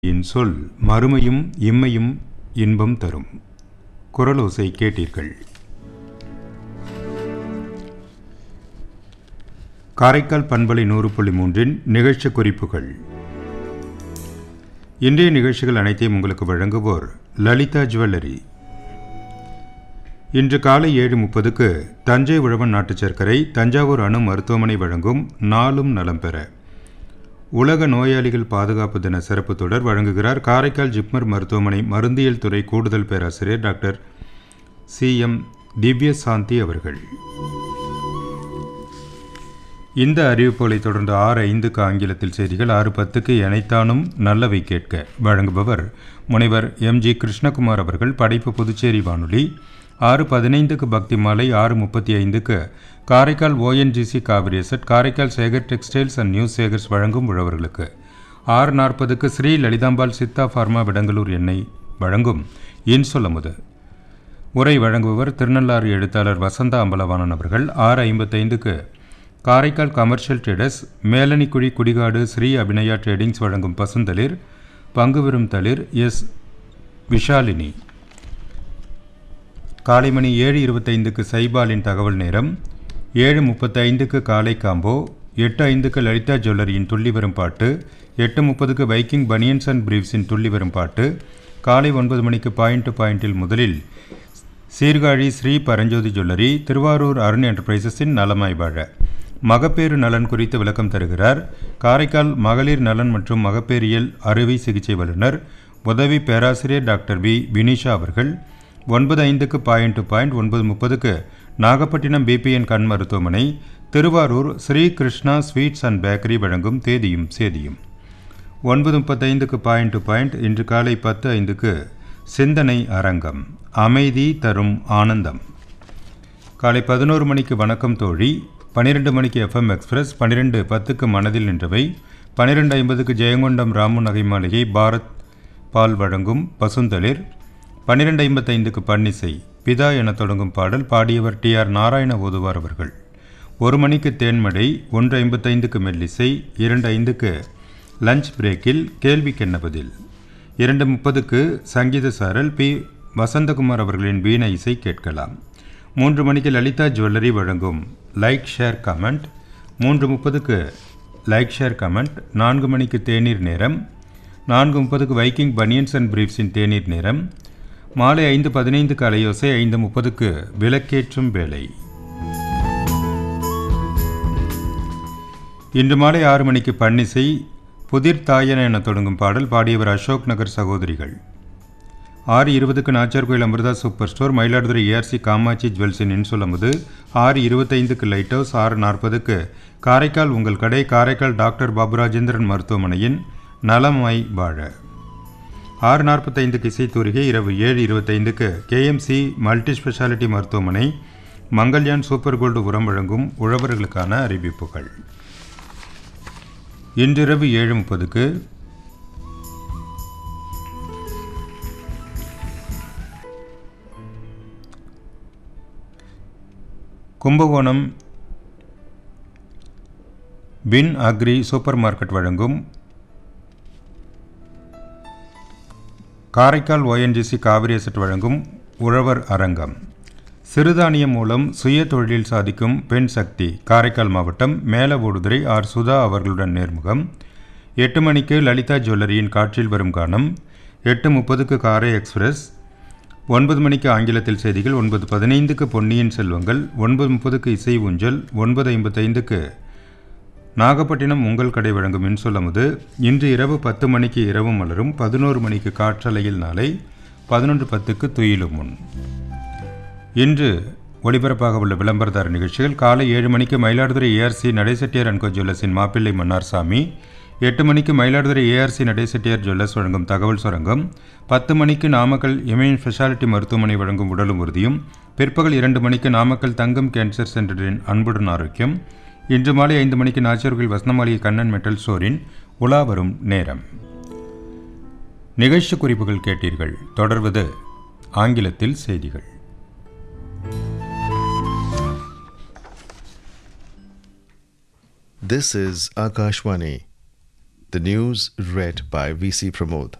என் சொல் மறுமையும் இம்மையும் இன்பம் தரும் குரலோசை கேட்டீர்கள் காரைக்கால் பண்பலை நூறு புள்ளி மூன்றின் நிகழ்ச்சி குறிப்புகள் இன்றைய நிகழ்ச்சிகள் அனைத்தையும் உங்களுக்கு வழங்குவோர் லலிதா ஜுவல்லரி இன்று காலை ஏழு முப்பதுக்கு தஞ்சை உழவன் நாட்டு சர்க்கரை தஞ்சாவூர் அணு மருத்துவமனை வழங்கும் நாளும் நலம் பெற உலக நோயாளிகள் பாதுகாப்பு தின சிறப்பு தொடர் வழங்குகிறார் காரைக்கால் ஜிப்மர் மருத்துவமனை மருந்தியல் துறை கூடுதல் பேராசிரியர் டாக்டர் சி எம் திவ்ய சாந்தி அவர்கள் இந்த அறிவிப்புகளை தொடர்ந்து ஆறு ஐந்துக்கு ஆங்கிலத்தில் செய்திகள் ஆறு பத்துக்கு எனைத்தானும் நல்லவை கேட்க வழங்குபவர் முனைவர் எம் ஜி கிருஷ்ணகுமார் அவர்கள் படைப்பு புதுச்சேரி வானொலி ஆறு பதினைந்துக்கு பக்தி மாலை ஆறு முப்பத்தி ஐந்துக்கு Karaikal ONGC Kaveri asset Karaikal Sekar textiles and news Sekar's வழங்கும் உழவர்களுக்கு ஆறு நாற்பதுக்கு ஸ்ரீ லலிதாம்பாள் சித்தா ஃபார்மா விடங்கலூர் எண்ணெய் வழங்கும் இன்சொல்லமுது உரை வழங்குபவர் திருநள்ளாறு எழுத்தாளர் வசந்தா அம்பலவாணன் அவர்கள் ஆறு ஐம்பத்தைந்துக்கு Karaikal commercial traders Melanikuzhi Kudikadu Sri Abhinaya tradings வழங்கும் பசுந்தளிர் பங்கு பெறும் தளிர் எஸ் விஷாலினி காலை மணி ஏழு இருபத்தைந்துக்கு சைபாலின் தகவல் நேரம் ஏழு முப்பத்தைந்துக்கு காலை காம்போ எட்டு ஐந்துக்கு லலிதா ஜுவல்லரியின் துள்ளி வரும் பாட்டு எட்டு முப்பதுக்கு வைக்கிங் பனியன்ஸ் அண்ட் பிரீவ்ஸின் துள்ளி வரும் பாட்டு காலை ஒன்பது மணிக்கு பாயிண்ட் டு பாயிண்டில் முதலில் சீர்காழி ஸ்ரீ பரஞ்சோதி ஜுவல்லரி திருவாரூர் அருண் என்டர்பிரைசஸின் நலமாய் வாழ மகப்பேறு நலன் குறித்து விளக்கம் தருகிறார் காரைக்கால் மகளிர் நலன் மற்றும் மகப்பேறியல் அறுவை சிகிச்சை வல்லுநர் உதவி பேராசிரியர் டாக்டர் வி வினிஷா அவர்கள் ஒன்பது ஐந்துக்கு பாயிண்ட் டு பாயிண்ட் ஒன்பது முப்பதுக்கு நாகப்பட்டினம் பிபிஎன் கண் மருத்துவமனை Thiruvarur Sri Krishna sweets and bakery வழங்கும் தேதியும் சேதியும் ஒன்பது முப்பத்தைந்துக்கு பாயிண்ட் டு பாயிண்ட் இன்று காலை பத்து ஐந்துக்கு சிந்தனை அரங்கம் அமைதி தரும் ஆனந்தம் காலை பதினோரு மணிக்கு வணக்கம் தோழி பன்னிரெண்டு மணிக்கு எஃப்எம் எக்ஸ்பிரஸ் பன்னிரெண்டு பத்துக்கு மனதில் நின்றவை பன்னிரெண்டு ஐம்பதுக்கு ஜெயங்கொண்டம் ராமு நகை மாளிகை பாரத் பால் வழங்கும் பசுந்தளிர் பன்னிரெண்டு ஐம்பத்தைந்துக்கு பன்னிசை பிதா என தொடங்கும் பாடல் பாடியவர் டி ஆர் நாராயண ஓதுவார் அவர்கள் ஒரு மணிக்கு தேன்மடை ஒன்று ஐம்பத்தைந்துக்கு மெல்லிசை இரண்டு ஐந்துக்கு லஞ்ச் பிரேக்கில் கேள்விக்கென்ன பதில் இரண்டு முப்பதுக்கு சங்கீத சாரல் பி வசந்தகுமார் அவர்களின் வீண இசை கேட்கலாம் மூன்று மணிக்கு லலிதா ஜுவல்லரி வழங்கும் லைக் ஷேர் கமெண்ட் மூன்று முப்பதுக்கு லைக் ஷேர் கமெண்ட் நான்கு மணிக்கு தேநீர் நேரம் நான்கு முப்பதுக்கு வைக்கிங் பனியன்ஸ் அண்ட் பிரீஃப்ஸின் தேநீர் நேரம் மாலை ஐந்து பதினைந்துக்கு அலையோசை ஐந்து முப்பதுக்கு விளக்கேற்றும் வேலை இன்று மாலை ஆறு மணிக்கு பன்னிசை புதிர் தாயன என தொடங்கும் பாடல் பாடியவர் அசோக் நகர் சகோதரிகள் ஆறு இருபதுக்கு Nachar Koil Amirtha super store Mayiladuthurai ARC Kamatchi ஜுவல்ஸின் இன்சொல்லமுது ஆறு இருபத்தைந்துக்கு லைட் ஹவுஸ் ஆறு நாற்பதுக்கு காரைக்கால் உங்கள் கடை காரைக்கால் டாக்டர் பாபுராஜேந்திரன் மருத்துவமனையின் நலமாய் வாழ ஆறு நாற்பத்தைந்துக்கு இசைத்தூரிகை இரவு ஏழு இருபத்தைந்துக்கு கேஎம்சி மல்டி ஸ்பெஷாலிட்டி மருத்துவமனை மங்கல்யான் சூப்பர் கோல்டு உரம் வழங்கும் உழவர்களுக்கான அறிவிப்புகள் இன்றிரவு ஏழு முப்பதுக்கு கும்பகோணம் பின் அக்ரி சூப்பர் மார்க்கெட் வழங்கும் காரைக்கால் ஓஎன்ஜிசி காவிரி எசட் வழங்கும் உழவர் அரங்கம் சிறுதானியம் மூலம் சுய தொழிலில் சாதிக்கும் பெண் சக்தி காரைக்கால் மாவட்டம் மேலவோடுதுறை ஆர் சுதா அவர்களுடன் நேர்முகம் எட்டு மணிக்கு லலிதா ஜுவல்லரியின் காற்றில் வரும் கானம் எட்டு முப்பதுக்கு காரை எக்ஸ்பிரஸ் ஒன்பது மணிக்கு ஆங்கிலத்தில் செய்திகள் ஒன்பது பதினைந்துக்கு பொன்னியின் செல்வங்கள் ஒன்பது முப்பதுக்கு இசை ஊஞ்சல் ஒன்பது ஐம்பத்தைந்துக்கு நாகப்பட்டினம் உங்கள் கடை வழங்கும் இன்சொல்லமுது இன்று இரவு பத்து மணிக்கு இரவு மலரும் பதினோரு மணிக்கு காற்றலையில் நாளை பதினொன்று பத்துக்கு துயிலும் முன் இன்று ஒளிபரப்பாக உள்ள விளம்பரதார நிகழ்ச்சிகள் காலை ஏழு மணிக்கு மயிலாடுதுறை ஏஆர்சி நடைசெட்டியார் அன்கோ ஜுவல்லர்ஸின் மாப்பிள்ளை மன்னார்சாமி எட்டு மணிக்கு மயிலாடுதுறை ஏஆர்சி நடைசெட்டியார் ஜுவல்லர்ஸ் வழங்கும் தகவல் சுரங்கம் பத்து மணிக்கு நாமக்கல் எமேன் ஸ்பெஷாலிட்டி மருத்துவமனை வழங்கும் உடலும் உறுதியும் பிற்பகல் இரண்டு மணிக்கு நாமக்கல் தங்கம் கேன்சர் சென்டரின் அன்புடன் ஆரோக்கியம் இன்று மாலை ஐந்து மணிக்கு நாச்சர்கள் வசனமாளிகை கண்ணன் மெட்டல் ஸ்டோரின் உலா வரும் நேரம் நிகழ்ச்சி குறிப்புகள் கேட்டீர்கள் தொடர்வது ஆங்கிலத்தில் செய்திகள் This is Akashwani, The news read by VC Pramod.